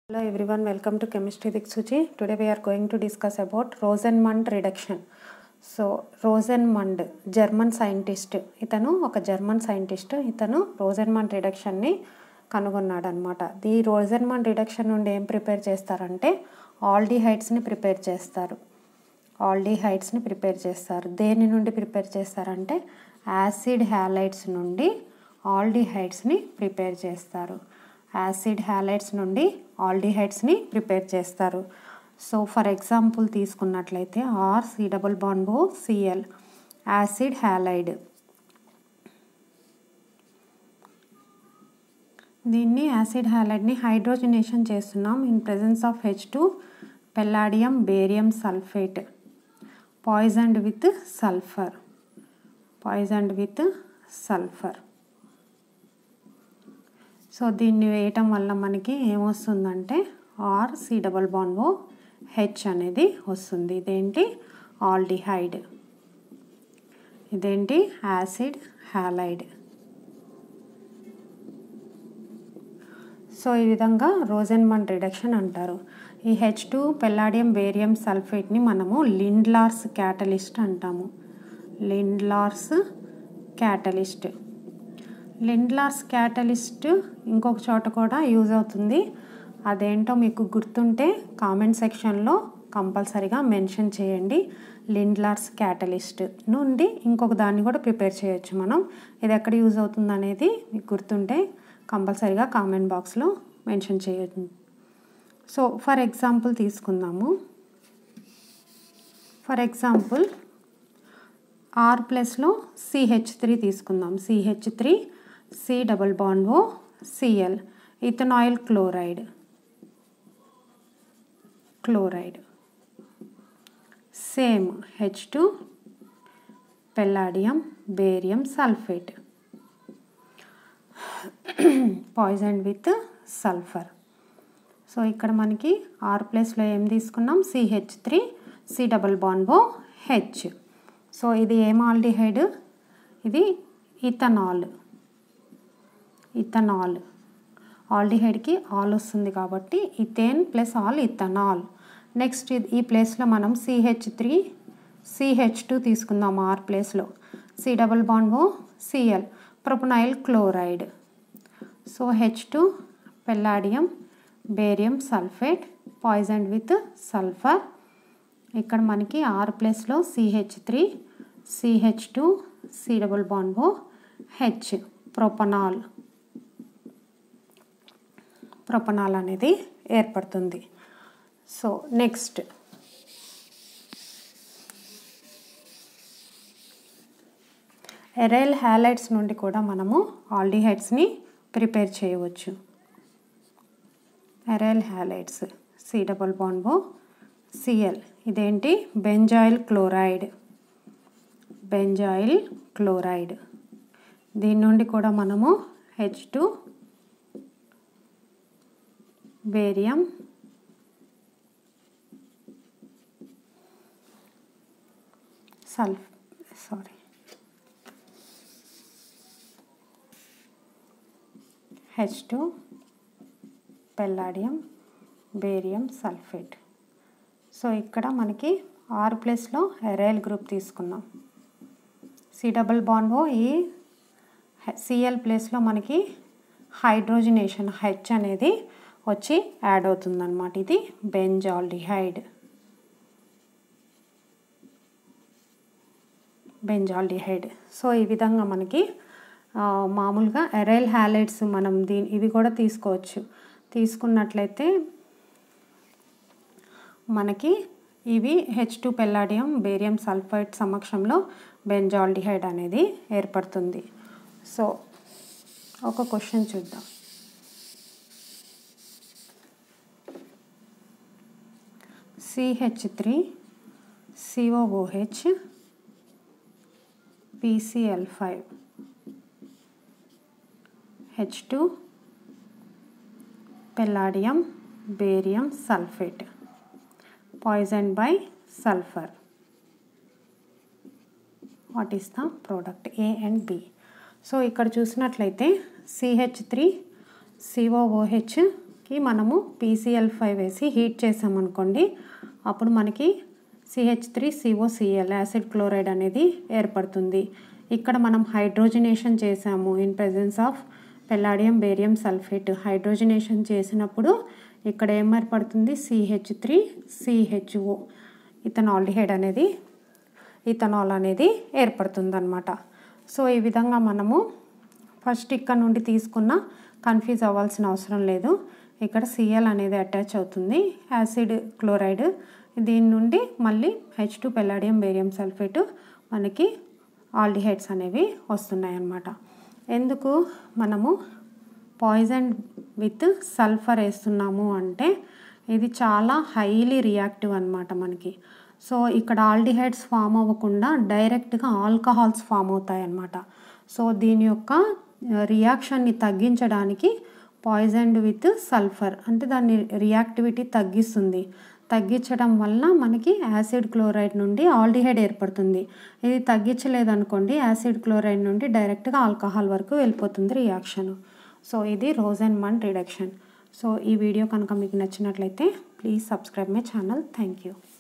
Hello everyone, welcome to Chemistry Diksuchi. Today we are going to discuss about Rosenmund reduction. So Rosenmund German scientist ఇతను ఒక German scientist ఇతను రోజన్మండ్ రిడక్షన్ని కనుగొన్నాడు అనమాట ఈ రోజన్మండ్ reduction నుండి ఏం ప్రిపేర్ చేస్తారంటే ఆల్డిహైడ్స్ని ప్రిపేర్ చేస్తారు ఆల్డిహైడ్స్ని ప్రిపేర్ చేస్తారు దేని నుండి ప్రిపేర్ చేస్తారంటే యాసిడ్ హ్యాలైడ్స్ నుండి ఆల్డిహైడ్స్ని ప్రిపేర్ చేస్తారు యాసిడ్ హ్యాలైడ్స్ నుండి ఆల్డిహైడ్స్ని ప్రిపేర్ చేస్తారు సో ఫర్ ఎగ్జాంపుల్ తీసుకున్నట్లయితే R C double bond O CL acid halide దీన్ని యాసిడ్ హ్యాలైడ్ని హైడ్రోజనేషన్ చేస్తున్నాం in presence of H two palladium barium sulphate poisoned with sulphur poisoned with sulphur so దీన్ని వేయటం వల్ల మనకి ఏమొస్తుందంటే R C double bond O H అనేది వస్తుంది ఇదేంటి ఆల్డిహైడ్ ఇదేంటి యాసిడ్ హ్యాలైడ్ సో ఈ విధంగా రోజెన్మన్ రిడక్షన్ అంటారు ఈ హెచ్ టూ పెల్లాడియం బేరియం సల్ఫేట్ని మనము లిండ్లార్స్ క్యాటలిస్ట్ అంటాము లిండ్లార్స్ క్యాటలిస్ట్ లిండ్లార్స్ క్యాటలిస్ట్ ఇంకొక చోట కూడా యూజ్ అవుతుంది అదేంటో మీకు గుర్తుంటే కామెంట్ సెక్షన్లో కంపల్సరీగా మెన్షన్ చేయండి లిండ్లార్స్ క్యాటలిస్ట్ నుండి ఇంకొక దాన్ని కూడా ప్రిపేర్ చేయొచ్చు మనం ఇది ఎక్కడ యూజ్ అవుతుంది అనేది మీకు గుర్తుంటే కంపల్సరీగా కామెంట్ బాక్స్లో మెన్షన్ చేయొచ్చు సో ఫర్ ఎగ్జాంపుల్ తీసుకుందాము ఫర్ ఎగ్జాంపుల్ ఆర్ ప్లస్లో సిహెచ్ త్రీ తీసుకుందాం CH three C double bond O CL ethanoyl chloride chloride same H two palladium barium sulphate poison with sulphur so ఇక్కడ మనకి ఆర్ ప్లేస్లో ఏం తీసుకున్నాం CH three C double bond O H so ఇది ఏం aldehyde ఇది ethanol ethanol ఆల్డిహైడ్కి al వస్తుంది కాబట్టి ethane plus al ethanal next ఈ ప్లేస్లో మనం సిహెచ్ త్రీ సిహెచ్ టూ తీసుకుందాం ఆర్ ప్లేస్లో C double bond O CL propanoyl chloride so H two palladium barium sulphate poison with sulphur ఇక్కడ మనకి ఆర్ ప్లస్లో CH three CH two C double bond O H propanal propanal అనేది ఏర్పడుతుంది so next aryl halides నుండి కూడా మనము ఆల్డిహైడ్స్ని prepare చేయవచ్చు aryl halides C double bond O CL ఇదేంటి బెంజాయిల్ క్లోరైడ్ బెంజాయిల్ క్లోరైడ్ దీని నుండి కూడా మనము H two barium sulph sorry H two palladium barium sulphate so ఇక్కడ మనకి ఆర్ ప్లస్లో ఎరైల్ గ్రూప్ తీసుకున్నాం సి డబుల్ బాండ్ ఓ ఈ సిఎల్ ప్లేస్లో మనకి హైడ్రోజనేషన్ హెచ్ అనేది వచ్చి యాడ్ అవుతుందన్నమాట ఇది బెంజాల్డిహైడ్ బెంజాల్డిహైడ్ సో ఈ విధంగా మనకి మామూలుగా ఎరైల్ హ్యాలైడ్స్ మనం దీని ఇవి కూడా తీసుకోవచ్చు తీసుకున్నట్లయితే మనకి ఇవి H two palladium barium sulphide సమక్షంలో బెంజాల్డిహైడ్ అనేది ఏర్పడుతుంది సో ఒక క్వశ్చన్ చూద్దాం CH three COOH PCL five H two palladium barium sulphate poison by sulphur what is the product A and B so ఇక్కడ చూసినట్లయితే సిహెచ్ త్రీ సిఓఓహెచ్ కి మనము PCL five వేసి హీట్ చేసామనుకోండి అప్పుడు మనకి CH three COCL acid chloride అనేది ఏర్పడుతుంది ఇక్కడ మనం హైడ్రోజనేషన్ చేసాము in presence of palladium barium sulphate hydrogenation చేసినప్పుడు ఇక్కడ ఏం ఏర్పడుతుంది సిహెచ్ త్రీ సిహెచ్ఓ ఇథనాల్డిహైడ్ అనేది ఇథనాల్ అనేది ఏర్పడుతుంది అనమాట సో ఈ విధంగా మనము ఫస్ట్ ఇక్కడ నుండి తీసుకున్న కన్ఫ్యూజ్ అవ్వాల్సిన అవసరం లేదు ఇక్కడ సిఎల్ అనేది అటాచ్ అవుతుంది యాసిడ్ క్లోరైడ్ దీని నుండి మళ్ళీ H two palladium barium sulphate మనకి ఆల్డిహైడ్స్ అనేవి వస్తున్నాయి అన్నమాట ఎందుకు మనము పాయిజన్ విత్ సల్ఫర్ వేస్తున్నాము అంటే ఇది చాలా హైలీ రియాక్టివ్ అనమాట మనకి సో ఇక్కడ ఆల్డిహైడ్స్ ఫామ్ అవ్వకుండా డైరెక్ట్గా ఆల్కహాల్స్ ఫామ్ అవుతాయి అన్నమాట సో దీని యొక్క రియాక్షన్ని తగ్గించడానికి పాయిజన్డ్ విత్ సల్ఫర్ అంటే దాని రియాక్టివిటీ తగ్గిస్తుంది తగ్గించడం వల్ల మనకి యాసిడ్ క్లోరైడ్ నుండి ఆల్డిహైడ్ ఏర్పడుతుంది ఇది తగ్గించలేదనుకోండి యాసిడ్ క్లోరైడ్ నుండి డైరెక్ట్గా ఆల్కహాల్ వరకు వెళ్ళిపోతుంది రియాక్షన్ సో ఇది Rosenmund reduction so ఈ వీడియో కనుక మీకు నచ్చినట్లయితే please subscribe my channel thank you